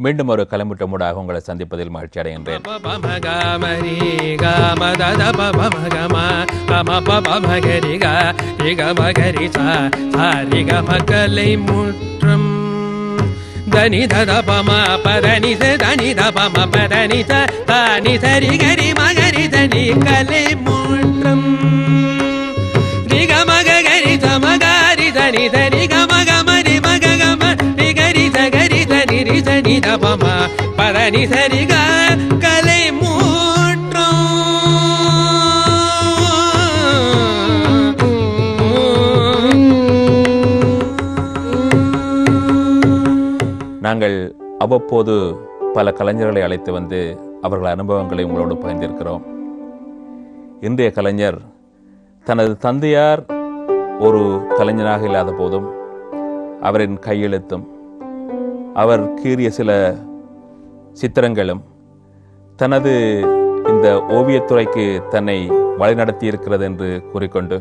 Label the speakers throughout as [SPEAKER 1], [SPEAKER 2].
[SPEAKER 1] மீண்டும் ஒரு கலமுட்டமூடாக உங்களை சந்திப்பதில் மகிழ்ச்சி அடைகின்றேன்
[SPEAKER 2] பமகமரி கமதத பமகம கம பமகரி க ரிகமகரி சா சாரி கமகலை முற்றம் தனி தத பம பதனி ச தனி த பம பதனி ச தனி சரி கரி மகரி தனி கலை முற்றம் ரிகமக கரி சமகாரி தனி சரி கமக மரி மக கம ரிகரி சகரி தனி ரி சனி த பம பதனி சரி க கலை
[SPEAKER 1] நாங்கள் அவ்வப்போது பல கலைஞர்களை அழைத்து வந்து அவர்கள் அனுபவங்களை உங்களோடு பகிர்ந்திருக்கிறோம் இன்றைய கலைஞர் தனது தந்தையார் ஒரு கலைஞனாக இல்லாத போதும் அவரின் கையெழுத்தும் அவர் கீறிய சில சித்திரங்களும் தனது இந்த ஓவியத்துறைக்கு தன்னை வழிநடத்தி இருக்கிறது என்று கூறிக்கொண்டு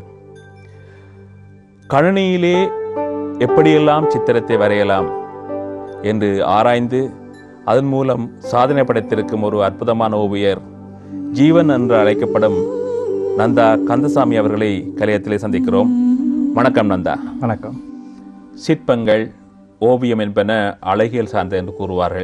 [SPEAKER 1] கணினியிலே எப்படியெல்லாம் சித்திரத்தை வரையலாம் என்று ஆராய்ந்து அதன் மூலம் சாதனை படைத்திருக்கும் ஒரு அற்புதமான ஓவியர் ஜீவன் என்று அழைக்கப்படும் நந்தா கந்தசாமி அவர்களை கலையத்திலே சந்திக்கிறோம் வணக்கம் நந்தா
[SPEAKER 3] வணக்கம்
[SPEAKER 1] சிற்பங்கள் ஓவியம் என்பன அழகியல் சார்ந்த என்று கூறுவார்கள்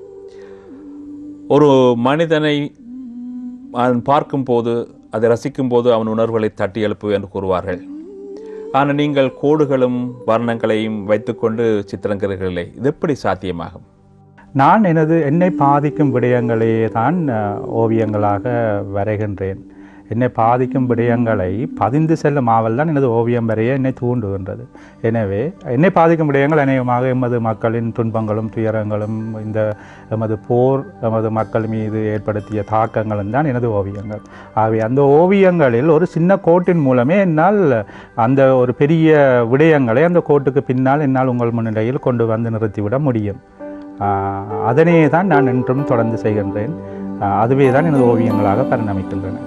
[SPEAKER 1] ஒரு மனிதனை அவன் பார்க்கும்போது அதை ரசிக்கும்போது அவன் உணர்வுகளை தட்டி எழுப்பு என்று கூறுவார்கள் ஆனால் நீங்கள் கோடுகளும் வர்ணங்களையும் வைத்துக்கொண்டு சித்திரங்கிறீர்களே இது எப்படி சாத்தியமாகும்
[SPEAKER 3] நான் எனது என்னை பாதிக்கும் விடயங்களையே தான் அஹ், ஓவியங்களாக வரைகின்றேன் என்னை பாதிக்கும் விடயங்களை பதிந்து செல்லும் ஆவல் தான் எனது ஓவியம் வரைய என்னை தூண்டுகின்றது எனவே என்னை பாதிக்கும் விடயங்கள் அநேகமாக எமது மக்களின் துன்பங்களும் துயரங்களும் இந்த எமது போர் எமது மக்கள் மீது ஏற்படுத்திய தாக்கங்களும் தான் எனது ஓவியங்கள் ஆகவே அந்த ஓவியங்களில் ஒரு சின்ன கோட்டின் மூலமே என்னால் அந்த ஒரு பெரிய விடயங்களை அந்த கோட்டுக்கு பின்னால் என்னால் உங்கள் முன்னிலையில் கொண்டு வந்து நிறுத்திவிட முடியும் ஆஹ் அதனையே தான் நான் இன்றும் தொடர்ந்து செய்கின்றேன் ஆஹ் அதுவே தான் எனது ஓவியங்களாக பரிணமிக்கின்றன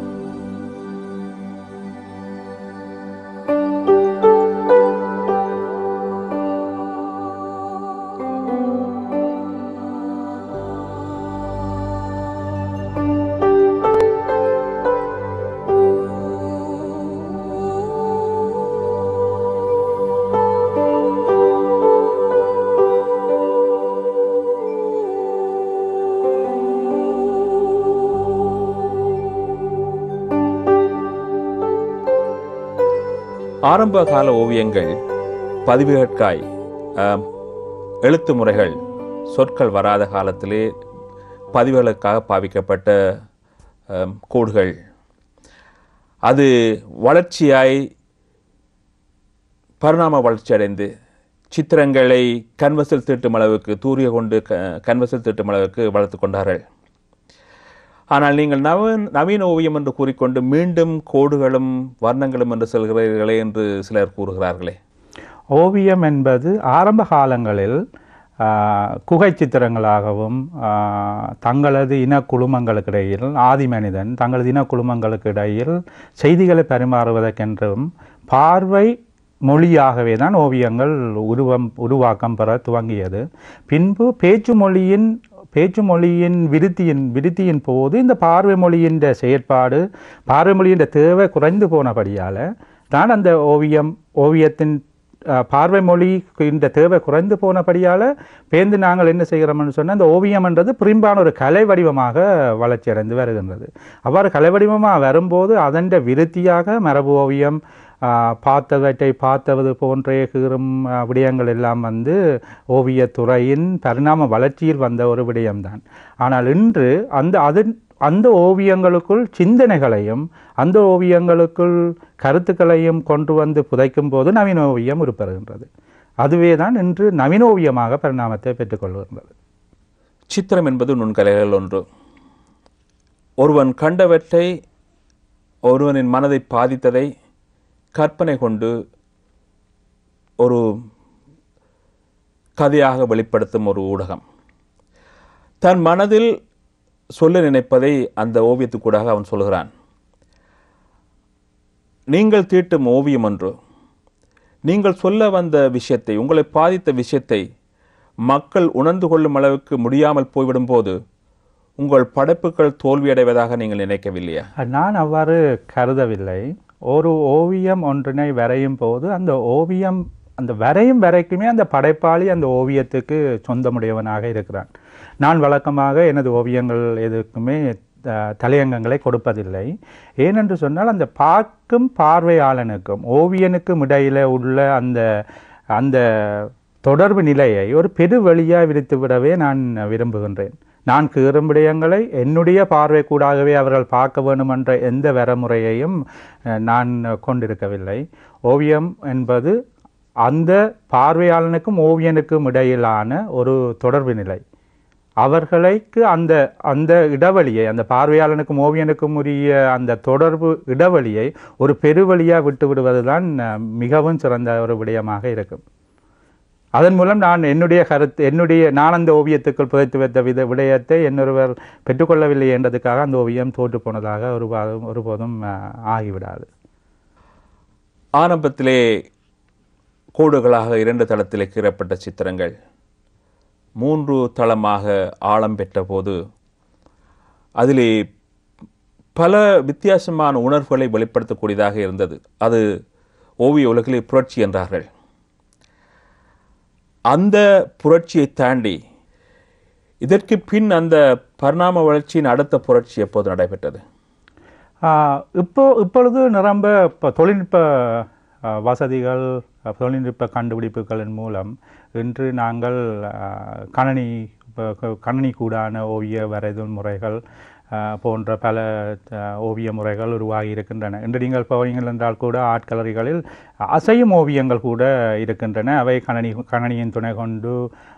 [SPEAKER 1] ஆரம்ப கால ஓவியங்கள் பதிவுகட்காய் ஆம், எழுத்து முறைகள் சொற்கள் வராத காலத்திலே பதிவுகளுக்காக பாவிக்கப்பட்ட ஆம், கோடுகள் அது வளர்ச்சியாய் பரிணாம வளர்ச்சி அடைந்து சித்திரங்களை கன்வஸில் தீட்டும் அளவுக்கு தூரிய கொண்டு க கன்வஸில் தீட்டும் அளவுக்கு வளர்த்து கொண்டார்கள் ஆனால் நீங்கள் நவீன் நவீன ஓவியம் என்று கூறிக்கொண்டு மீண்டும் கோடுகளும் வர்ணங்களும் என்று சொல்கிறீர்களே என்று சிலர் கூறுகிறார்களே
[SPEAKER 3] ஓவியம் என்பது ஆரம்ப காலங்களில் ஆஹ், குகை சித்திரங்களாகவும் ஆஹ், தங்களது இன குழுமங்களுக்கிடையில் ஆதி மனிதன் தங்களது இன குழுமங்களுக்கு இடையில் செய்திகளை பரிமாறுவதற்கென்றும் பார்வை மொழியாகவே தான் ஓவியங்கள் உருவம் உருவாக்கம் பெற துவங்கியது பின்பு பேச்சு மொழியின் பேச்சு மொழியின் விருத்தியின் விருத்தியின் போது இந்த பார்வை மொழியின் செயற்பாடு பார்வை மொழியின் தேவை குறைந்து போனபடியால் தான் அந்த ஓவியம் ஓவியத்தின் அஹ், பார்வை மொழி இந்த தேவை குறைந்து போனபடியால் பேர்ந்து நாங்கள் என்ன செய்கிறோம்னு சொன்னால் அந்த ஓவியம்ன்றது பிரிம்பான ஒரு கலை வடிவமாக வளர்ச்சி அடைந்து வருகின்றது அவ்வாறு கலை வடிவமாக வரும்போது அதன் விருத்தியாக மரபு ஓவியம் ஆஹ், பார்த்தவற்றை பார்த்தவது போன்ற கீறும் ஆஹ், விடயங்கள் எல்லாம் வந்து ஓவியத்துறையின் பரிணாம வளர்ச்சியில் வந்த ஒரு விடயம்தான் ஆனால் இன்று அந்த அது அந்த ஓவியங்களுக்குள் சிந்தனைகளையும் அந்த ஓவியங்களுக்குள் கருத்துக்களையும் கொண்டு வந்து புதைக்கும் போது நவீன ஓவியம் உருப்பெறுகின்றது அதுவே தான் இன்று நவீன ஓவியமாக பரிணாமத்தை பெற்றுக்கொள்கின்றது
[SPEAKER 1] சித்திரம் என்பது நுண்கலைகள் ஒன்று ஒருவன் கண்டவற்றை ஒருவனின் மனதை பாதித்ததை கற்பனை கொண்டு ஒரு கதையாக வெளிப்படுத்தும் ஒரு ஊடகம் தன் மனதில் சொல்ல நினைப்பதை அந்த ஓவியத்துக்கூடாக அவன் சொல்கிறான் நீங்கள் தீட்டும் ஓவியம் ஒன்று நீங்கள் சொல்ல வந்த விஷயத்தை உங்களை பாதித்த விஷயத்தை மக்கள் உணர்ந்து கொள்ளும் அளவுக்கு முடியாமல் போய்விடும்போது உங்கள் படைப்புகள் தோல்வியடைவதாக நீங்கள் நினைக்கவில்லையா
[SPEAKER 3] நான் அவ்வாறு கருதவில்லை ஒரு ஓவியம் ஒன்றினை வரையும் போது அந்த ஓவியம் அந்த வரையும் வரைக்குமே அந்த படைப்பாளி அந்த ஓவியத்துக்கு சொந்தமுடையவனாக இருக்கிறான் நான் வழக்கமாக எனது ஓவியங்கள் எதுக்குமே அஹ், தலையங்கங்களை கொடுப்பதில்லை ஏனென்று சொன்னால் அந்த பார்க்கும் பார்வையாளனுக்கும் ஓவியனுக்கும் இடையில உள்ள அந்த அந்த தொடர்பு நிலையை ஒரு பெருவெளியாக விரித்து விடவே நான் விரும்புகின்றேன் நான் கீறும் விடயங்களை என்னுடைய பார்வை கூடாகவே அவர்கள் பார்க்க வேண்டும் என்ற எந்த வரமுறையையும் அஹ், நான் கொண்டிருக்கவில்லை ஓவியம் என்பது அந்த பார்வையாளனுக்கும் ஓவியனுக்கும் இடையிலான ஒரு தொடர்பு நிலை அவர்களுக்கு அந்த அந்த இடைவெளியை அந்த பார்வையாளனுக்கும் ஓவியனுக்கும் உரிய அந்த தொடர்பு இடைவெளியை ஒரு பெருவழியாக விட்டு விடுவதுதான் அஹ், மிகவும் சிறந்த ஒரு விடயமாக இருக்கும் அதன் மூலம் நான் என்னுடைய கருத்து என்னுடைய நான் அந்த ஓவியத்துக்குள் புதைத்து வைத்த வித விடயத்தை இன்னொருவர் பெற்றுக்கொள்ளவில்லை என்றதுக்காக அந்த ஓவியம் தோற்று போனதாக ஒரு ஒருபோதும் அஹ், ஆகிவிடாது
[SPEAKER 1] ஆரம்பத்திலே கோடுகளாக இரண்டு தளத்திலே கீறப்பட்ட சித்திரங்கள் மூன்று தளமாக ஆழம் பெற்றபோது அதிலே பல வித்தியாசமான உணர்வுகளை வெளிப்படுத்தக்கூடியதாக இருந்தது அது ஓவிய உலகிலே புரட்சி என்றார்கள் அந்த புரட்சியை தாண்டி இதற்கு பின் அந்த பரிணாம வளர்ச்சியின் அடுத்த புரட்சி எப்போது நடைபெற்றது
[SPEAKER 3] ஆஹ் இப்போ இப்பொழுது நிரம்ப இப்போ தொழில்நுட்ப ஆஹ், வசதிகள் அஹ், தொழில்நுட்ப கண்டுபிடிப்புகளின் மூலம் இன்று நாங்கள் ஆஹ், கணனி இப்போ க- கணனி கூடான ஓவிய வரைதல் முறைகள் ஆஹ், போன்ற பல ஆஹ், ஓவிய முறைகள் உருவாகி இருக்கின்றன இன்று நீங்கள் போவீங்கள் என்றால் கூட ஆர்ட் கலரிகளில் அசையும் ஓவியங்கள் கூட இருக்கின்றன அவை கணனி கணனியின் துணை கொண்டு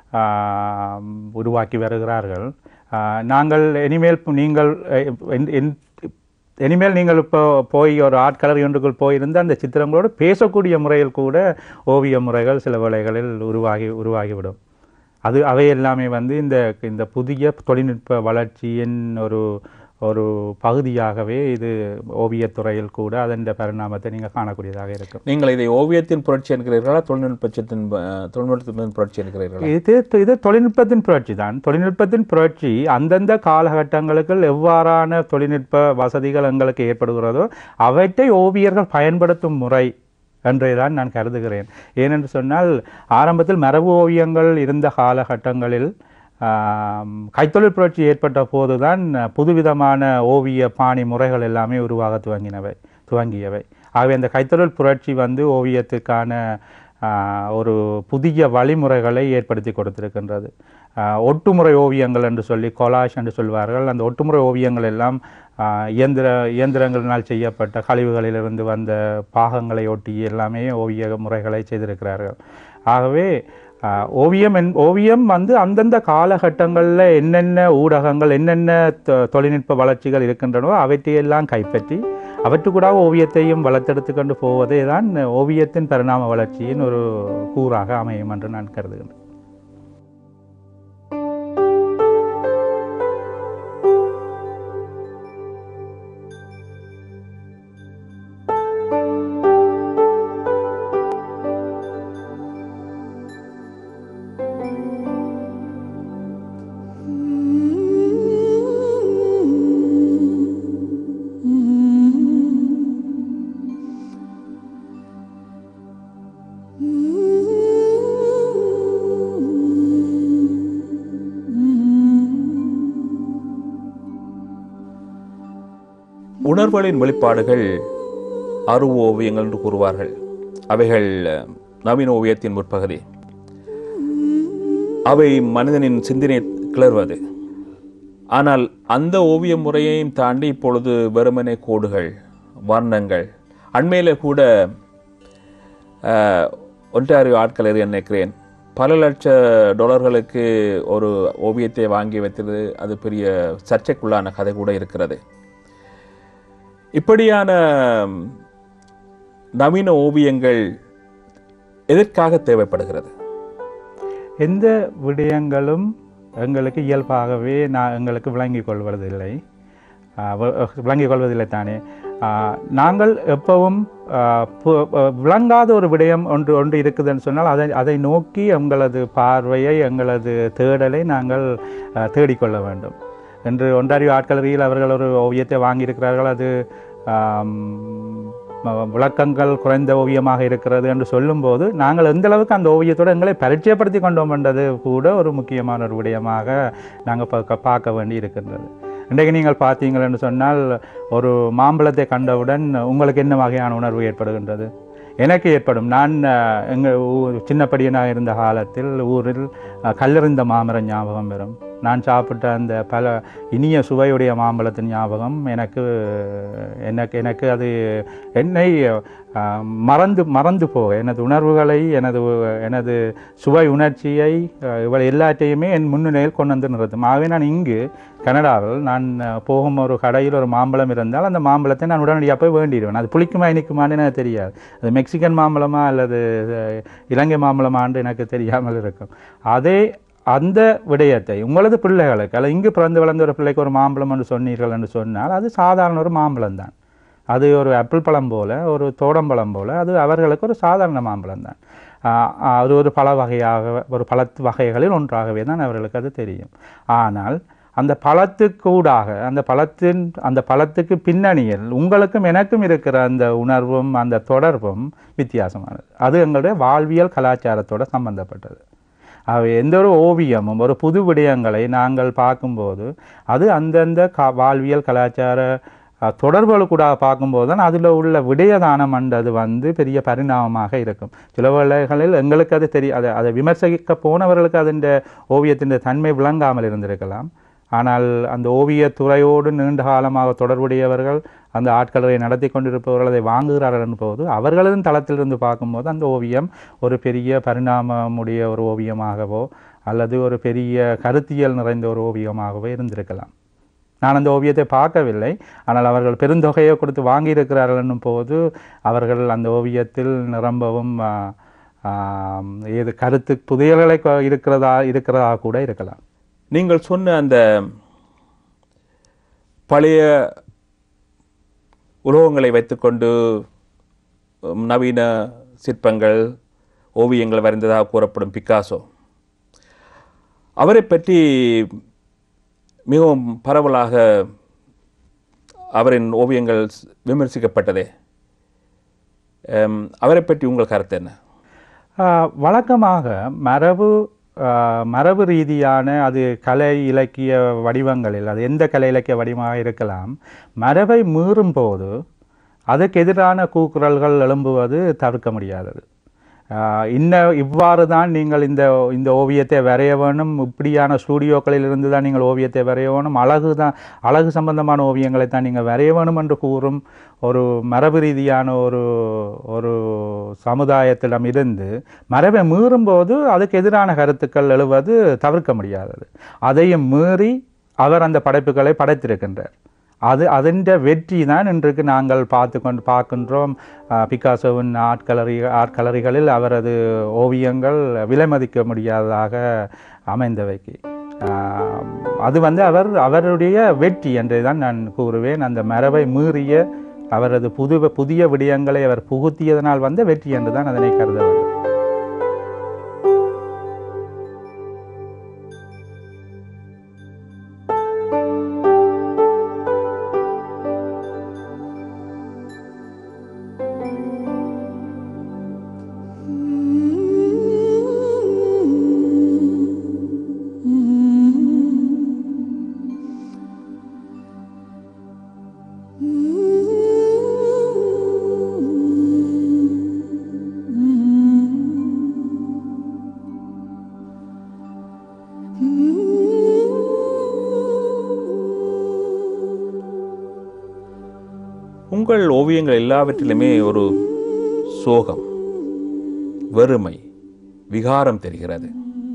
[SPEAKER 3] ஆஹ், உருவாக்கி வருகிறார்கள் ஆஹ், நாங்கள் இனிமேல் நீங்கள் அஹ், என்- என்- இனிமேல் நீங்கள் இப்போ போய் ஒரு ஆர்ட் கலரி ஒன்றுக்குள் போயிருந்து அந்த சித்திரங்களோடு பேசக்கூடிய முறையில் கூட ஓவிய முறைகள் சில வேளைகளில் உருவாகி உருவாகிவிடும் அது அவை எல்லாமே வந்து இந்த இந்த புதிய தொழில்நுட்ப வளர்ச்சியின் ஒரு ஒரு பகுதியாகவே இது ஓவியத்துறையில் கூட அதன் பரிணாமத்தை நீங்கள் காணக்கூடியதாக இருக்கும்
[SPEAKER 1] நீங்கள் இதை ஓவியத்தின் புரட்சி என்கிறீர்களா தொழில்நுட்பத்தின் அஹ், தொழில்நுட்பத்தின் புரட்சி என்கிறீர்களா
[SPEAKER 3] இது இது தொழில்நுட்பத்தின் புரட்சி தான் தொழில்நுட்பத்தின் புரட்சி அந்தந்த காலகட்டங்களுக்கு எவ்வாறான தொழில்நுட்ப வசதிகள் எங்களுக்கு ஏற்படுகிறதோ அவற்றை ஓவியர்கள் பயன்படுத்தும் முறை என்றே தான் நான் கருதுகிறேன் ஏனென்று சொன்னால் ஆரம்பத்தில் மரபு ஓவியங்கள் இருந்த காலகட்டங்களில் ஆம், கைத்தொழில் புரட்சி ஏற்பட்ட போதுதான் புதுவிதமான ஓவிய பாணி முறைகள் எல்லாமே உருவாக துவங்கினவை துவங்கியவை ஆகவே அந்த கைத்தொழில் புரட்சி வந்து ஓவியத்துக்கான ஆஹ், ஒரு புதிய வழிமுறைகளை ஏற்படுத்தி கொடுத்திருக்கின்றது ஆஹ், ஒட்டுமுறை ஓவியங்கள் என்று சொல்லி கொலாஷ் என்று சொல்வார்கள் அந்த ஒட்டுமுறை ஓவியங்கள் எல்லாம் ஆஹ், இயந்திர இயந்திரங்களினால் செய்யப்பட்ட கழிவுகளிலிருந்து வந்த பாகங்களை ஒட்டி எல்லாமே ஓவிய முறைகளை செய்திருக்கிறார்கள் ஆகவே ஆஹ், ஓவியம் என் ஓவியம் வந்து அந்தந்த காலகட்டங்களில் என்னென்ன ஊடகங்கள் என்னென்ன தொ- தொழில்நுட்ப வளர்ச்சிகள் இருக்கின்றனவோ அவற்றையெல்லாம் கைப்பற்றி அவற்றுக்கூடாக ஓவியத்தையும் வளர்த்தெடுத்து கொண்டு போவதே தான் ஓவியத்தின் பரிணாம வளர்ச்சியின் ஒரு கூறாக அமையும் என்று நான் கருதுகிறேன்
[SPEAKER 1] உணர்வுகளின் வெளிப்பாடுகள் அருவ ஓவியங்கள் என்று கூறுவார்கள் அவைகள் அஹ், நவீன ஓவியத்தின் முற்பகுதி அவை மனிதனின் சிந்தனை கிளறுவது ஆனால் அந்த ஓவிய முறையையும் தாண்டி இப்பொழுது வெறுமனே கோடுகள் வர்ணங்கள் அண்மையில கூட அஹ், ஒன்டாரியோ ஆட்களர் நினைக்கிறேன் பல லட்ச டாலர்களுக்கு ஒரு ஓவியத்தை வாங்கி வைத்தது அது பெரிய சர்ச்சைக்குள்ளான கதை கூட இருக்கிறது இப்படியான ம், நவீன ஓவியங்கள் எதற்காக தேவைப்படுகிறது
[SPEAKER 3] எந்த விடயங்களும் எங்களுக்கு இயல்பாகவே நான் எங்களுக்கு விளங்கிக் கொள்வதில்லை ஆஹ் வி- விளங்கிக் கொள்வதில்லை தானே ஆஹ் நாங்கள் எப்பவும் ஆஹ் பு- அஹ் விளங்காத ஒரு விடயம் ஒன்று ஒன்று இருக்குதுன்னு சொன்னால் அதை அதை நோக்கி எங்களது பார்வையை எங்களது தேடலை நாங்கள் ஆஹ் தேடிக்கொள்ள வேண்டும் என்று ஒன்றாரியோ ஆட்களறியில் அவர்கள் ஒரு ஓவியத்தை வாங்கியிருக்கிறார்கள் அது ஆம், ம- விளக்கங்கள் குறைந்த ஓவியமாக இருக்கிறது என்று சொல்லும்போது நாங்கள் எந்த அளவுக்கு அந்த ஓவியத்தோடு எங்களை பரிச்சயப்படுத்தி கொண்டோம் என்றது கூட ஒரு முக்கியமான ஒரு விடயமாக நாங்கள் பார்க்க பார்க்க வேண்டி இருக்கின்றது இன்றைக்கு நீங்கள் பார்த்தீங்கள் என்று சொன்னால் ஒரு மாம்பழத்தை கண்டவுடன் உங்களுக்கு என்ன வகையான உணர்வு ஏற்படுகின்றது எனக்கு ஏற்படும் நான் அஹ், எங்கள் ஊர் சின்ன பையனாக இருந்த காலத்தில் ஊரில் அஹ், கல்லெறிந்த மாமரம் ஞாபகம் வரும் நான் சாப்பிட்ட அந்த பல இனிய சுவையுடைய மாம்பழத்தின் ஞாபகம் எனக்கு எனக்கு எனக்கு அது என்னை அஹ், மறந்து மறந்து போக எனது உணர்வுகளை எனது எனது சுவை உணர்ச்சியை அஹ், இவள் எல்லாத்தையுமே என் முன்னிலையில் கொண்டு வந்து நிறுத்தும் ஆகவே நான் இங்கு கனடாவில் நான் அஹ், போகும் ஒரு கடையில் ஒரு மாம்பழம் இருந்தால் அந்த மாம்பழத்தை நான் உடனடியாக போய் வேண்டிடுவேன் அது புளிக்குமா இனிக்குமான்னு எனக்கு தெரியாது அது மெக்சிகன் மாம்பழமா அல்லது அஹ், இலங்கை மாம்பழமான்னு எனக்கு தெரியாமல் இருக்கும் அதே அந்த விடயத்தை உங்களது பிள்ளைகளுக்கு அல்லது இங்கு பிறந்து வளர்ந்த ஒரு பிள்ளைக்கு ஒரு மாம்பழம் என்று சொன்னீர்கள் என்று சொன்னால் அது சாதாரண ஒரு மாம்பழம் தான் அது ஒரு ஆப்பிள் பழம் போல ஒரு தோடம்பழம் போல அது அவர்களுக்கு ஒரு சாதாரண மாம்பழம் தான் ஆஹ் அது ஒரு பல வகையாக ஒரு பழத்து வகைகளில் ஒன்றாகவே தான் அவர்களுக்கு அது தெரியும் ஆனால் அந்த பழத்துக்கூடாக அந்த பழத்தின் அந்த பழத்துக்கு பின்னணியில் உங்களுக்கும் எனக்கும் இருக்கிற அந்த உணர்வும் அந்த தொடர்பும் வித்தியாசமானது அது எங்களுடைய வாழ்வியல் கலாச்சாரத்தோட சம்பந்தப்பட்டது அவை எந்த ஒரு ஓவியமும் ஒரு புது விடயங்களை நாங்கள் பார்க்கும்போது அது அந்தந்த கா வாழ்வியல் கலாச்சார அஹ், தொடர்புகளுக்கூட பார்க்கும்போது தான் அதில் உள்ள விடயதானம் அது வந்து பெரிய பரிணாமமாக இருக்கும் சில வேளைகளில் எங்களுக்கு அது தெரிய அதை அதை விமர்சிக்க போனவர்களுக்கு அதன் ஓவியத்தின் தன்மை விளங்காமல் இருந்திருக்கலாம் ஆனால் அந்த ஓவியத் துறையோடு நீண்ட காலமாக தொடர்புடையவர்கள் அந்த ஆட்களை நடத்தி கொண்டிருப்பவர்கள் அதை வாங்குகிறார்கள் போது அவர்களது தளத்திலிருந்து பார்க்கும்போது அந்த ஓவியம் ஒரு பெரிய பரிணாமமுடைய ஒரு ஓவியமாகவோ அல்லது ஒரு பெரிய கருத்தியல் நிறைந்த ஒரு ஓவியமாகவோ இருந்திருக்கலாம் நான் அந்த ஓவியத்தை பார்க்கவில்லை ஆனால் அவர்கள் பெருந்தொகையை கொடுத்து வாங்கியிருக்கிறார்கள் என்னும் போது அவர்கள் அந்த ஓவியத்தில் நிரம்பவும் ஆ, ஆம், ஏது கருத்து புதையல்களை கொ- இருக்கிறதா இருக்கிறதா கூட இருக்கலாம்
[SPEAKER 1] நீங்கள் சொன்ன அந்த பழைய உலோகங்களை வைத்துக்கொண்டு உம், நவீன சிற்பங்கள் ஓவியங்கள் வரைந்ததாக கூறப்படும் பிக்காசோ அவரை பற்றி மிகவும் பரவலாக அவரின் ஓவியங்கள் ஸ்- விமர்சிக்கப்பட்டதே எம், அவரை பற்றி உங்கள் கருத்து என்ன
[SPEAKER 3] ஆஹ் வழக்கமாக மரபு ஆஹ் மரபு ரீதியான அது கலை இலக்கிய வடிவங்களில் அது எந்த கலை இலக்கிய வடிவமாக இருக்கலாம் மரபை மீறும் போது அதுக்கு எதிரான கூக்குரல்கள் எழும்புவது தவிர்க்க முடியாதது ஆஹ் இன்ன இவ்வாறு தான் நீங்கள் இந்த இந்த ஓவியத்தை வரைய வேணும் இப்படியான ஸ்டூடியோக்களில் இருந்து தான் நீங்கள் ஓவியத்தை வரைய வேணும் அழகு தான் அழகு சம்பந்தமான ஓவியங்களை தான் நீங்கள் வரைய வேணும் என்று கூறும் ஒரு மரபு ரீதியான ஒரு ஒரு சமுதாயத்திடம் இருந்து மரபை மீறும்போது அதுக்கு எதிரான கருத்துக்கள் எழுவது தவிர்க்க முடியாதது அதையும் மீறி அவர் அந்த படைப்புகளை படைத்திருக்கின்றார் அது அதன் வெற்றி தான் இன்றைக்கு நாங்கள் பார்த்து கொண்டு பார்க்கின்றோம் அஹ், பிக்காசோவின் ஆட்கலரி ஆட்கலரிகளில் அவரது ஓவியங்கள் விலை மதிக்க முடியாததாக அமைந்தவைக்கு ஆஹ், அது வந்து அவர் அவருடைய வெற்றி என்றே தான் நான் கூறுவேன் அந்த மரபை மீறிய அவரது புது புதிய விடயங்களை அவர் புகுத்தியதனால் வந்த வெற்றி என்று தான் அதனை கருத வேண்டும்
[SPEAKER 1] உங்கள் ஓவியங்கள் எல்லாவற்றிலுமே ஒரு சோகம் வெறுமை விகாரம் தெரிகிறது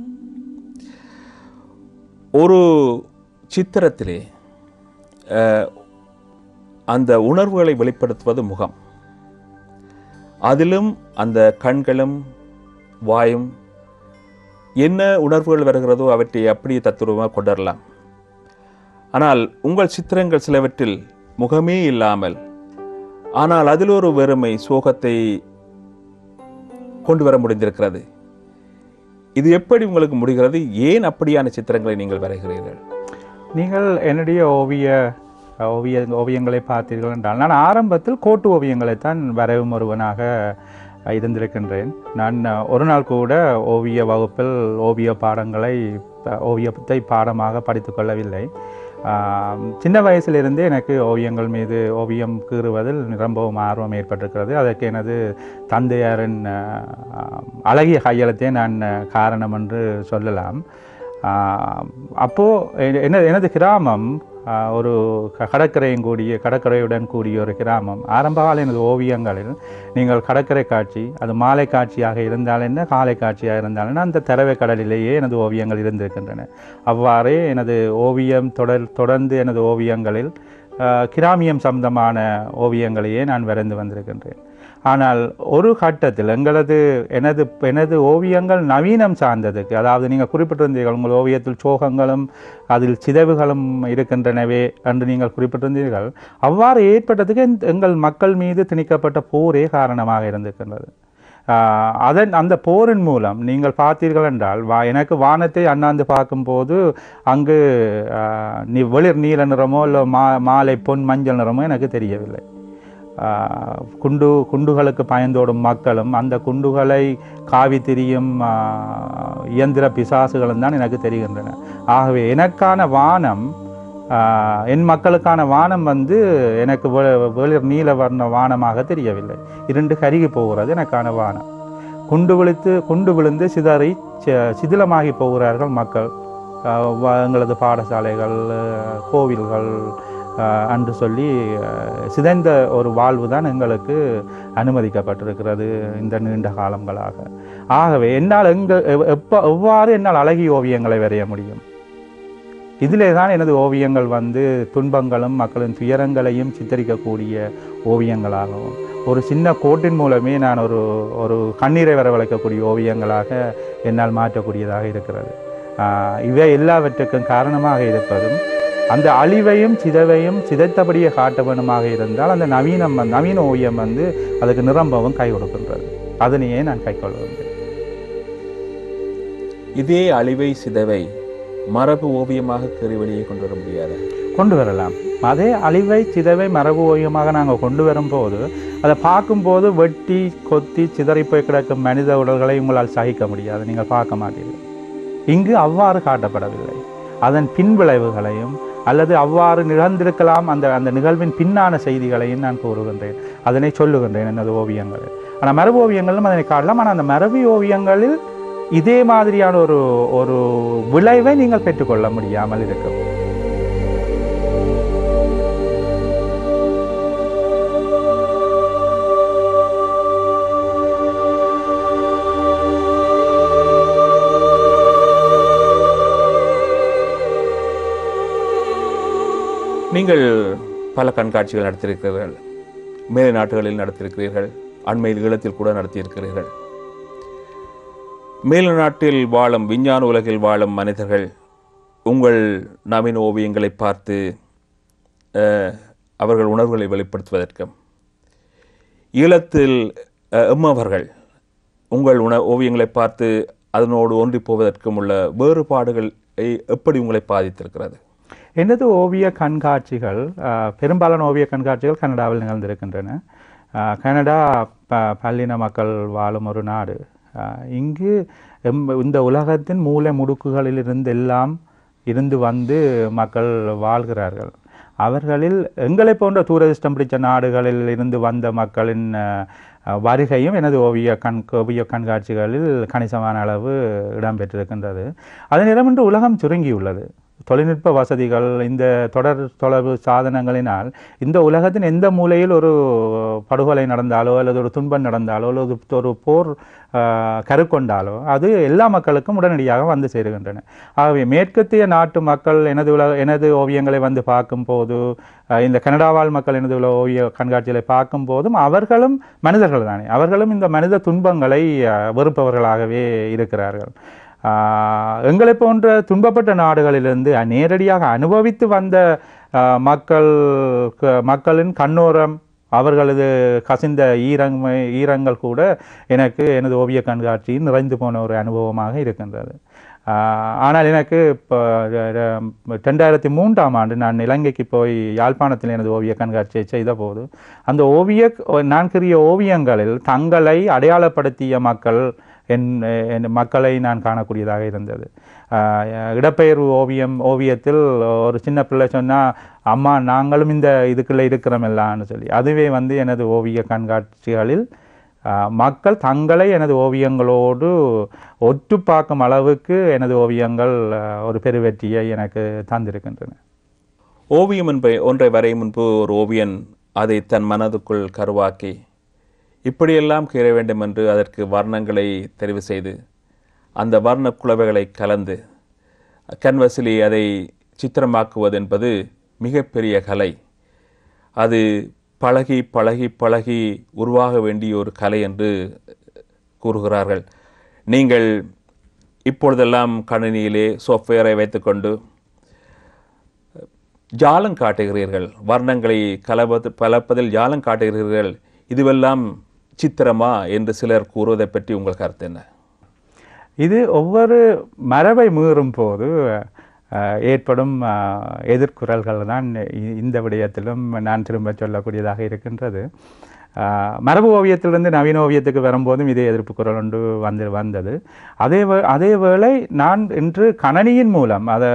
[SPEAKER 1] ஒரு சித்திரத்திலே அஹ், அந்த உணர்வுகளை வெளிப்படுத்துவது முகம் அதிலும் அந்த கண்களும் வாயும் என்ன உணர்வுகள் வருகிறதோ அவற்றை அப்படியே தத்துருவமாக கொண்டரலாம் ஆனால் உங்கள் சித்திரங்கள் சிலவற்றில் முகமே இல்லாமல் ஆனால் அதில் ஒரு வெறுமை சோகத்தை கொண்டு வர முடிந்திருக்கிறது இது எப்படி உங்களுக்கு முடிகிறது ஏன் அப்படியான சித்திரங்களை நீங்கள் வரைகிறீர்கள்
[SPEAKER 3] நீங்கள் என்னுடைய ஓவிய ஓவிய ஓவியங்களை பார்த்தீர்கள் என்றால் நான் ஆரம்பத்தில் கோட்டு ஓவியங்களைத்தான் வரையும் ஒருவனாக இருந்திருக்கின்றேன் நான் ஒரு நாள் கூட ஓவிய வகுப்பில் ஓவிய பாடங்களை ஓவியத்தை பாடமாக படித்துக் கொள்ளவில்லை ஆம், சின்ன வயசிலிருந்தே எனக்கு ஓவியங்கள் மீது ஓவியம் கீறுவதில் ரொம்பவும் ஆர்வம் ஏற்பட்டிருக்கிறது அதற்கு எனது தந்தையாரின் ஆஹ், அழகிய கையெழுத்தே நான் காரணம் என்று சொல்லலாம் ஆஹ், அப்போ எ- என்ன எனது கிராமம் ஆஹ், ஒரு க- கடற்கரையும் கூடிய கடற்கரையுடன் கூடிய ஒரு கிராமம் ஆரம்பகால எனது ஓவியங்களில் நீங்கள் கடற்கரை காட்சி அது மாலை காட்சியாக இருந்தால் என்ன காலை காட்சியாக இருந்தால் என்ன அந்த தரவை கடலிலேயே எனது ஓவியங்கள் இருந்திருக்கின்றன அவ்வாறே எனது ஓவியம் தொடர் தொடர்ந்து எனது ஓவியங்களில் ஆஹ், கிராமியம் சம்பந்தமான ஓவியங்களையே நான் வரைந்து வந்திருக்கின்றேன் ஆனால் ஒரு கட்டத்தில் எங்களது எனது எனது ஓவியங்கள் நவீனம் சார்ந்ததுக்கு அதாவது நீங்கள் குறிப்பிட்டிருந்தீர்கள் உங்கள் ஓவியத்தில் சோகங்களும் அதில் சிதைவுகளும் இருக்கின்றனவே என்று நீங்கள் குறிப்பிட்டிருந்தீர்கள் அவ்வாறு ஏற்பட்டதுக்கு எந்த- எங்கள் மக்கள் மீது திணிக்கப்பட்ட போரே காரணமாக இருந்திருக்கின்றது ஆஹ் அதன் அந்த போரின் மூலம் நீங்கள் பார்த்தீர்கள் என்றால் வா எனக்கு வானத்தை அண்ணாந்து பார்க்கும்போது அங்கு ஆஹ், நீ வெளிர் நீல நிறமோ இல்லை மா மாலை பொன் மஞ்சள் நிறமோ எனக்கு தெரியவில்லை ஆஹ், குண்டு குண்டுகளுக்கு பயந்தோடும் மக்களும் அந்த குண்டுகளை காவி திரியும் ஆஹ், இயந்திர பிசாசுகளும் தான் எனக்கு தெரிகின்றன ஆகவே எனக்கான வானம் ஆஹ், என் மக்களுக்கான வானம் வந்து எனக்கு வெ- வெளிர் நீல வர்ண வானமாக தெரியவில்லை இரண்டு கருகி போகிறது எனக்கான வானம் குண்டு விழுத்து குண்டு விழுந்து சிதறி சி- சிதிலமாகி போகிறார்கள் மக்கள் ஆஹ் வ- எங்களது பாடசாலைகள் ஆஹ் கோவில்கள் ஆஹ் அன்று சொல்லி ஆஹ் சிதைந்த ஒரு வாழ்வு தான் எங்களுக்கு அனுமதிக்கப்பட்டிருக்கிறது இந்த நீண்ட காலங்களாக ஆகவே என்னால் எங்க எவ்- எப்ப எவ்வாறு என்னால் அழகிய ஓவியங்களை வரைய முடியும் இதிலே தான் எனது ஓவியங்கள் வந்து துன்பங்களும் மக்களின் துயரங்களையும் சித்தரிக்கக்கூடிய ஓவியங்களாகவும் ஒரு சின்ன கோட்டின் மூலமே நான் ஒரு ஒரு கண்ணீரை வரவழைக்கக்கூடிய ஓவியங்களாக என்னால் மாற்றக்கூடியதாக இருக்கிறது ஆஹ் இவை எல்லாவற்றுக்கும் காரணமாக இருப்பதும் அந்த அழிவையும் சிதைவையும் சிதைத்தபடியே காட்ட வேணுமாக இருந்தால் அந்த நவீனம் வந்து- நவீன ஓவியம் வந்து அதுக்கு நிரம்பவும் கை கொடுக்கின்றது அதனையே நான் கை கொள்கின்றேன்
[SPEAKER 1] இதே அழிவை சிதைவை மரபு ஓவியமாக கீறி வெளியே கொண்டு வர முடியாது
[SPEAKER 3] கொண்டு வரலாம் அதே அழிவை சிதைவை மரபு ஓவியமாக நாங்கள் கொண்டு வரும்போது அதை பார்க்கும்போது வெட்டி கொத்தி சிதறி போய் கிடக்கும் மனித உடல்களை உங்களால் சகிக்க முடியாது நீங்கள் பார்க்க மாட்டீர்கள் இங்கு அவ்வாறு காட்டப்படவில்லை அதன் பின்விளைவுகளையும் அல்லது அவ்வாறு நிகழ்ந்திருக்கலாம் அந்த அந்த நிகழ்வின் பின்னான செய்திகளையும் நான் கூறுகின்றேன் அதனை சொல்லுகின்றேன் எனது ஓவியங்களில் ஆனால் மரபு ஓவியங்களிலும் அதனை காட்டலாம் ஆனால் அந்த மரபு ஓவியங்களில் இதே மாதிரியான ஒரு ஒரு விளைவை நீங்கள் பெற்றுக்கொள்ள முடியாமல் இருக்கும்
[SPEAKER 1] நீங்கள் பல கண்காட்சிகள் நடத்தியிருக்கிறீர்கள் மேலை நாட்டுகளில் நடத்தியிருக்கிறீர்கள் அண்மையில் ஈழத்தில் கூட நடத்தியிருக்கிறீர்கள் மேல் நாட்டில் வாழும் விஞ்ஞான உலகில் வாழும் மனிதர்கள் உங்கள் நவீன ஓவியங்களை பார்த்து அஹ், அவர்கள் உணர்வுகளை வெளிப்படுத்துவதற்கும் ஈழத்தில் அஹ், எம்மவர்கள் உங்கள் உண ஓவியங்களை பார்த்து அதனோடு ஒன்றி போவதற்கும் உள்ள வேறுபாடுகளை எப்படி உங்களை பாதித்திருக்கிறது
[SPEAKER 3] எனது ஓவிய கண்காட்சிகள் அஹ், பெரும்பாலான ஓவிய கண்காட்சிகள் கனடாவில் நிகழ்ந்திருக்கின்றன அஹ், கனடா ப பல்லின மக்கள் வாழும் ஒரு நாடு அஹ், இங்கு எம் இந்த உலகத்தின் மூலை முடுக்குகளிலிருந்து எல்லாம் இருந்து வந்து மக்கள் வாழ்கிறார்கள் அவர்களில் எங்களை போன்ற தூரதிஷ்டம் பிடிச்ச நாடுகளில் இருந்து வந்த மக்களின் அஹ், அஹ், வருகையும் எனது ஓவிய கண் ஓவிய கண்காட்சிகளில் கணிசமான அளவு இடம்பெற்றிருக்கின்றது அதே நேரம் இன்று உலகம் சுருங்கியுள்ளது தொழில்நுட்ப வசதிகள் இந்த தொடர் தொடர்பு சாதனங்களினால் இந்த உலகத்தின் எந்த மூலையில் ஒரு படுகொலை நடந்தாலோ அல்லது ஒரு துன்பம் நடந்தாலோ அல்லது ஒரு போர் ஆஹ், கருக்கொண்டாலோ அது எல்லா மக்களுக்கும் உடனடியாக வந்து சேருகின்றன ஆகவே மேற்கத்திய நாட்டு மக்கள் எனது உலக எனது ஓவியங்களை வந்து பார்க்கும்போது ஆஹ், இந்த கனடா வாழ் மக்கள் எனது உலக ஓவிய கண்காட்சிகளை பார்க்கும் போதும் அவர்களும் மனிதர்கள் தானே அவர்களும் இந்த மனித துன்பங்களை ஆஹ், வெறுப்பவர்களாகவே இருக்கிறார்கள் ஆஹ், எங்களை போன்ற துன்பப்பட்ட நாடுகளிலிருந்து நேரடியாக அனுபவித்து வந்த ஆஹ், மக்கள் க- மக்களின் கண்ணோரம் அவர்களது கசிந்த ஈரங்க ஈரங்கள் கூட எனக்கு எனது ஓவிய கண்காட்சியில் நிறைந்து போன ஒரு அனுபவமாக இருக்கின்றது ஆஹ், ஆனால் எனக்கு இப்போ ரெண்டாயிரத்தி மூன்றாம் ஆண்டு நான் இலங்கைக்கு போய் யாழ்ப்பாணத்தில் எனது ஓவிய கண்காட்சியை செய்த போது அந்த ஓவிய நான் கிரிய ஓவியங்களில் தங்களை அடையாளப்படுத்திய மக்கள் என் என் மக்களை நான் காணக்கூடியதாக இருந்தது ஆஹ், இடப்பெயர்வு ஓவியம் ஓவியத்தில் ஒரு சின்ன பிள்ளை சொன்னால் அம்மா நாங்களும் இந்த இதுக்குள்ளே இருக்கிறோமெல்லாம்னு சொல்லி அதுவே வந்து எனது ஓவிய கண்காட்சிகளில் ஆஹ், மக்கள் தங்களை எனது ஓவியங்களோடு ஒட்டு பார்க்கும் அளவுக்கு எனது ஓவியங்கள் ஆஹ், ஒரு பெருவெற்றியை எனக்கு தந்திருக்கின்றன
[SPEAKER 1] ஓவியம் என்ப ஒன்றை வரையும் முன்பு ஒரு ஓவியன் அதை தன் மனதுக்குள் கருவாக்கி இப்படியெல்லாம் கீற வேண்டும் என்று அதற்கு வர்ணங்களை தெரிவு செய்து அந்த வர்ண குளவைகளை கலந்து கன்வசிலி அதை சித்திரமாக்குவது என்பது மிகப்பெரிய கலை அது பழகி பழகி பழகி உருவாக வேண்டிய ஒரு கலை என்று கூறுகிறார்கள் நீங்கள் இப்பொழுதெல்லாம் கணினியிலே சாஃப்ட்வேரை வைத்துக்கொண்டு ஜாலம் காட்டுகிறீர்கள் வர்ணங்களை கலப்பது கலப்பதில் ஜாலம் காட்டுகிறீர்கள் இதுவெல்லாம் சித்திரமா என்று சிலர் கூறுவதை பற்றி உங்கள் கருத்து என்ன
[SPEAKER 3] இது ஒவ்வொரு மரபை மீறும் போது அஹ், ஏற்படும் அஹ், எதிர்குரல்கள் தான் இ- இந்த விடயத்திலும் நான் திரும்ப சொல்லக்கூடியதாக இருக்கின்றது அஹ், மரபு ஓவியத்திலிருந்து நவீன ஓவியத்துக்கு வரும்போதும் இதே எதிர்ப்பு குரல் ஒன்று வந்து வந்தது அதே வே அதே வேளை நான் இன்று கணனியின் மூலம் அதை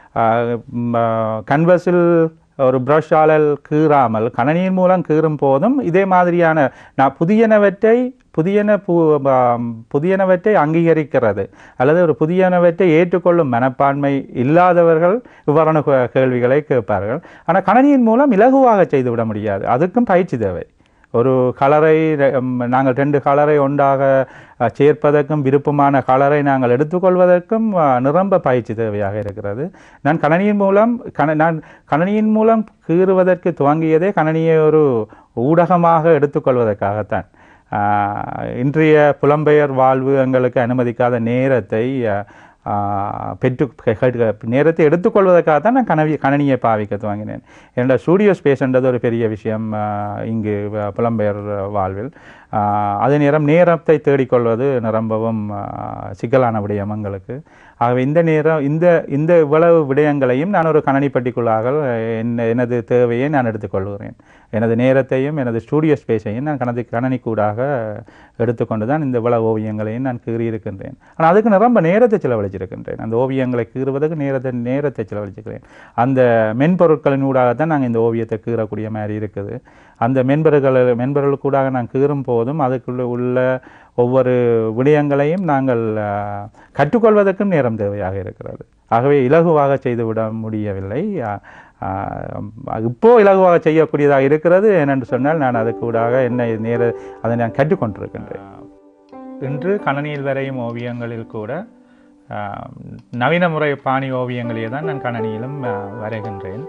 [SPEAKER 3] கன்வஸில் ஒரு ப்ரஷாலல் கீறாமல் கணனியின் மூலம் கீறும் போதும் இதே மாதிரியான நான் புதியனவற்றை புதியன பு ஆம், புதியனவற்றை அங்கீகரிக்கிறது அல்லது ஒரு புதியனவற்றை ஏற்றுக்கொள்ளும் மனப்பான்மை இல்லாதவர்கள் இவ்வாறான கே- கேள்விகளை கேட்பார்கள் ஆனால் கணனியின் மூலம் இலகுவாக செய்துவிட முடியாது அதுக்கும் பயிற்சி தேவை ஒரு கலரை ரெ- ம், நாங்கள் ரெண்டு கலரை ஒன்றாக அஹ், சேர்ப்பதற்கும் விருப்பமான கலரை நாங்கள் எடுத்துக்கொள்வதற்கும் அஹ், நிரம்ப பயிற்சி தேவையாக இருக்கிறது நான் கணனியின் மூலம் கண நான் கணனியின் மூலம் கீறுவதற்கு துவங்கியதே கணனியை ஒரு ஊடகமாக எடுத்துக்கொள்வதற்காகத்தான் ஆஹ், இன்றைய புலம்பெயர் வாழ்வு எங்களுக்கு அனுமதிக்காத நேரத்தை அஹ், ஆஹ், பெற்று கே- கேட்க- நேரத்தை எடுத்துக்கொள்வதற்காக தான் நான் கணவி கணனியை பாவிக்க துவங்கினேன் என்னோட ஸ்டூடியோ ஸ்பேஸ்ன்றது ஒரு பெரிய விஷயம் ஆஹ், இங்கு வ- புலம்பெயர் வாழ்வில் ஆஹ், அதே நேரம் நேரத்தை தேடிக்கொள்வது நிரம்பவும் ஆஹ், சிக்கலான விடயம் எங்களுக்கு ஆகவே இந்த நேரம் இந்த இந்த இவ்வளவு விடயங்களையும் நான் ஒரு கணனிப்பட்டிக்குள்ளாக என்ன எனது தேவையை நான் எடுத்துக்கொள்கிறேன் எனது நேரத்தையும் எனது ஸ்டூடியோ ஸ்பேஸையும் நான் கணதி கணனிக்கூடாக எடுத்துக்கொண்டு தான் இந்த இவ்வளவு ஓவியங்களையும் நான் கீறியிருக்கின்றேன் ஆனால் அதுக்கு நிரம்ப நேரத்தை செலவழிச்சிருக்கின்றேன் அந்த ஓவியங்களை கீறுவதற்கு நேரத்தை நேரத்தை செலவழிச்சிருக்கிறேன் அந்த மென்பொருட்களின் ஊடாக தான் நாங்கள் இந்த ஓவியத்தை கீறக்கூடிய மாதிரி இருக்குது அந்த மென்பொருட்கள் மென்பொருளுக்கூடாக நான் கீறும் போதும் அதுக்குள்ள உள்ள ஒவ்வொரு விடயங்களையும் நாங்கள் ஆஹ், கற்றுக்கொள்வதற்கும் நேரம் தேவையாக இருக்கிறது ஆகவே இலகுவாக செய்துவிட முடியவில்லை ஆஹ், ஆஹ், இப்போ இலகுவாக செய்யக்கூடியதாக இருக்கிறது ஏனென்று சொன்னால் நான் அதுக்கூடாக என்ன நேர அதை நான் கற்றுக்கொண்டிருக்கின்றேன் இன்று கணனியில் வரையும் ஓவியங்களில் கூட ஆஹ், நவீன முறை பாணி ஓவியங்களையே தான் நான் கணனியிலும் ஆஹ், வரைகின்றேன்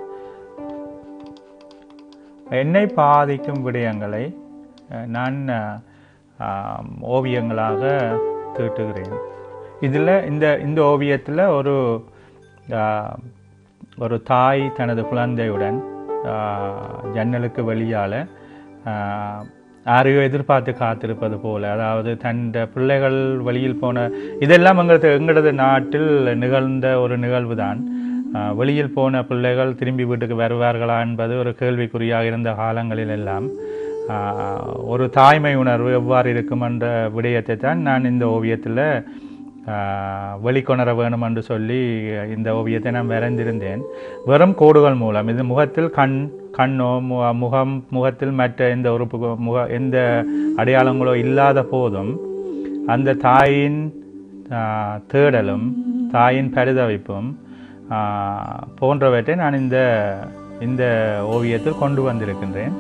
[SPEAKER 3] என்னை பாதிக்கும் விடயங்களை அஹ், நான் அஹ், ஆம், ஓவியங்களாக தீட்டுகிறேன் இதில் இந்த இந்த ஓவியத்தில் ஒரு ஆஹ், ஒரு தாய் தனது குழந்தையுடன் ஆஹ், ஜன்னலுக்கு வெளியால் யாரையோ எதிர்பார்த்து காத்திருப்பது போல அதாவது தன் பிள்ளைகள் வெளியில் போன இதெல்லாம் எங்களது எங்களது நாட்டில் நிகழ்ந்த ஒரு நிகழ்வு தான் வெளியில் போன பிள்ளைகள் திரும்பி வீட்டுக்கு வருவார்களா என்பது ஒரு கேள்விக்குறியாக இருந்த காலங்களில் எல்லாம் ஆஹ், ஒரு தாய்மை உணர்வு எவ்வாறு இருக்கும் என்ற விடயத்தை தான் நான் இந்த ஓவியத்தில் வெளிக்கொணர வேணும் என்று சொல்லி இந்த ஓவியத்தை நான் வரைந்திருந்தேன் வெறும் கோடுகள் மூலம் இது முகத்தில் கண் கண்ணோ மு- முகம் முகத்தில் மற்ற எந்த உறுப்பு முக எந்த அடையாளங்களோ இல்லாத போதும் அந்த தாயின் ஆஹ், தேடலும் தாயின் பரிதவிப்பும் ஆஹ், போன்றவற்றை நான் இந்த இந்த ஓவியத்தில் கொண்டு வந்திருக்கின்றேன்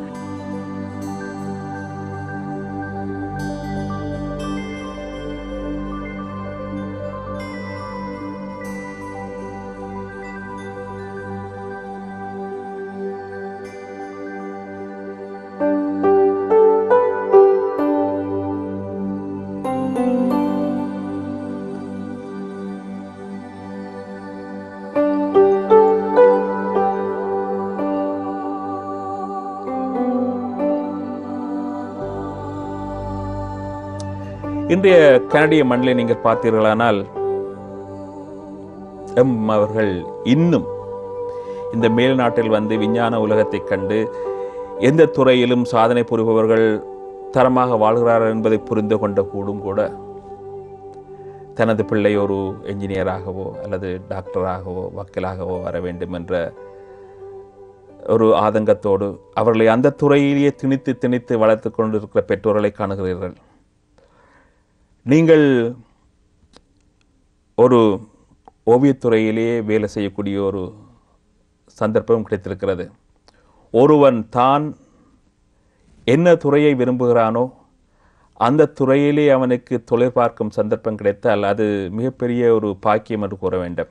[SPEAKER 1] இன்றைய கனடிய மண்ணிலை நீங்கள் பார்த்தீர்களானால் எம் அவர்கள் இன்னும் இந்த மேல்நாட்டில் வந்து விஞ்ஞான உலகத்தை கண்டு எந்த துறையிலும் சாதனை புரிபவர்கள் தரமாக வாழ்கிறார்கள் என்பதை புரிந்து கொண்ட கூடும் கூட தனது பிள்ளை ஒரு என்ஜினியராகவோ அல்லது டாக்டராகவோ வக்கீலாகவோ வர வேண்டும் என்ற ஒரு ஆதங்கத்தோடு அவர்களை அந்த துறையிலேயே திணித்து திணித்து வளர்த்து கொண்டிருக்கிற பெற்றோர்களை காணுகிறீர்கள் நீங்கள் ஒரு ஓவியத்துறையிலேயே வேலை செய்யக்கூடிய ஒரு சந்தர்ப்பம் கிடைத்திருக்கிறது ஒருவன் தான் என்ன துறையை விரும்புகிறானோ அந்த துறையிலே அவனுக்கு தொழில் பார்க்கும் சந்தர்ப்பம் கிடைத்தால் அது மிகப்பெரிய ஒரு பாக்கியம் என்று கூற வேண்டும்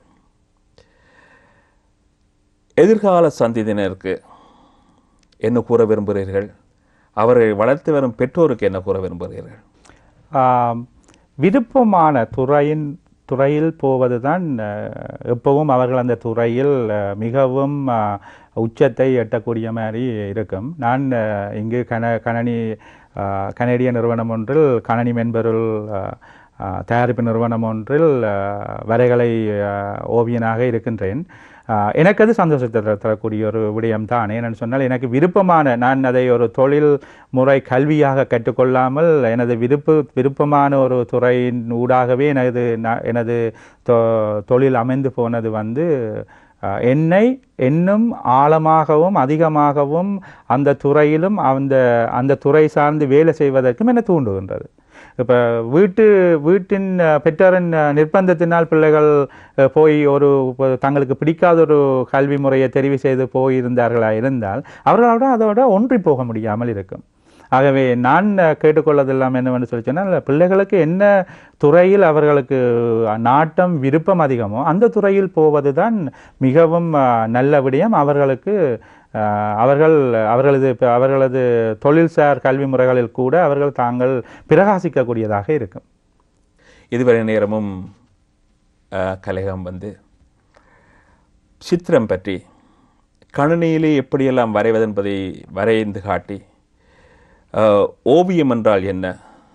[SPEAKER 1] எதிர்கால சந்ததியினருக்கு என்ன கூற விரும்புகிறீர்கள் அவரை வளர்த்து வரும் பெற்றோருக்கு என்ன கூற விரும்புகிறீர்கள்
[SPEAKER 3] ஆம், விருப்பமான துறையின் துறையில் போவது தான் எப்பவும் அவர்கள் அந்த துறையில் அஹ், மிகவும் அஹ், உச்சத்தை எட்டக்கூடிய மாதிரி இருக்கும் நான் அஹ், இங்கு கன கணனி அஹ், கனடிய நிறுவனம் ஒன்றில் கணனி மென்பொருள் அஹ், அஹ், தயாரிப்பு நிறுவனம் ஒன்றில் அஹ், வரைகலை அஹ், ஓவியனாக இருக்கின்றேன் அஹ், எனக்கு அது சந்தோஷத்தை தர- தரக்கூடிய ஒரு விடயம் தான் ஏன்னு சொன்னால் எனக்கு விருப்பமான நான் அதை ஒரு தொழில் முறை கல்வியாக கற்றுக்கொள்ளாமல் எனது விருப்பு விருப்பமான ஒரு துறையின் ஊடாகவே எனது ந- எனது தொ- தொழில் அமைந்து போனது வந்து அஹ், என்னை இன்னும் ஆழமாகவும் அதிகமாகவும் அந்த துறையிலும் அந்த அந்த துறை சார்ந்து வேலை செய்வதற்கும் என்னை தூண்டுகின்றது இப்போ வீட்டு வீட்டின் அஹ், பெற்றோரின் அஹ், நிர்பந்தத்தினால் பிள்ளைகள் அஹ், போய் ஒரு இப்போ தங்களுக்கு பிடிக்காத ஒரு கல்வி முறையை தெரிவு செய்து போயிருந்தார்களா இருந்தால் அவர்களோட அதோட ஒன்றி போக முடியாமல் இருக்கும் ஆகவே நான் அஹ், கேட்டுக்கொள்வதெல்லாம் என்னவென்று சொல்லி சொன்னால் பிள்ளைகளுக்கு என்ன துறையில் அவர்களுக்கு நாட்டம் விருப்பம் அதிகமோ அந்த துறையில் போவது தான் மிகவும் அஹ், நல்ல விடயம் அவர்களுக்கு அஹ், அவர்கள் அவர்களது இப்ப அவர்களது தொழில்சார் கல்வி முறைகளில் கூட அவர்கள் தாங்கள் பிரகாசிக்கக்கூடியதாக இருக்கும்
[SPEAKER 1] இதுவரை நேரமும் அஹ், கலைகம் வந்து சித்திரம் பற்றி கணினியிலே எப்படியெல்லாம் வரைவது என்பதை வரைந்து காட்டி அஹ், ஓவியம் என்றால் என்ன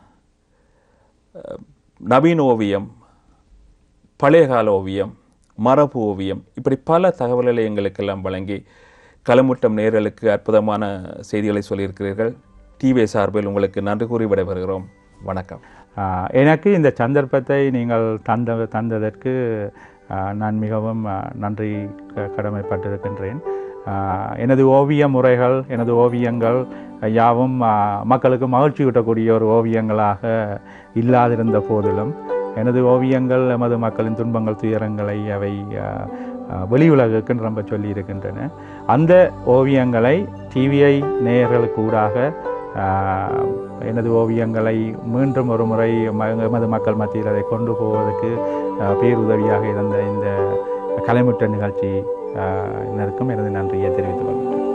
[SPEAKER 1] அஹ், நவீன ஓவியம் பழைய கால ஓவியம் மரபு ஓவியம் இப்படி பல தகவல்களை எங்களுக்கெல்லாம் வழங்கி களமுட்டம் நேர்களுக்கு அற்புதமான செய்திகளை சொல்லியிருக்கிறீர்கள் டிவி சார்பில் உங்களுக்கு நன்றி கூறி விடைபெறுகிறோம் வணக்கம்
[SPEAKER 3] ஆஹ் எனக்கு இந்த சந்தர்ப்பத்தை நீங்கள் தந்த தந்ததற்கு ஆஹ் நான் மிகவும் ஆஹ் நன்றி க- கடமைப்பட்டிருக்கின்றேன் ஆஹ் எனது ஓவிய முறைகள் எனது ஓவியங்கள் யாவும் ஆஹ் மக்களுக்கு மகிழ்ச்சியூட்டக்கூடிய ஒரு ஓவியங்களாக இல்லாதிருந்த போதிலும் எனது ஓவியங்கள் எமது மக்களின் துன்பங்கள் துயரங்களை அவை ஆஹ், ஆஹ், வெளி உலகுக்கு ரொம்ப சொல்லி இருக்கின்றன அந்த ஓவியங்களை டிவிஐ நேயர்களுக்கு ஊடாக ஆஹ், எனது ஓவியங்களை மீண்டும் ஒரு முறை ம- எமது மக்கள் மத்தியில் அதை கொண்டு போவதற்கு ஆஹ், பேருதவியாக இருந்த இந்த கலைமுற்ற நிகழ்ச்சி ஆஹ், இதற்கும் எனது நன்றியை தெரிவித்துக் கொள்கிறேன்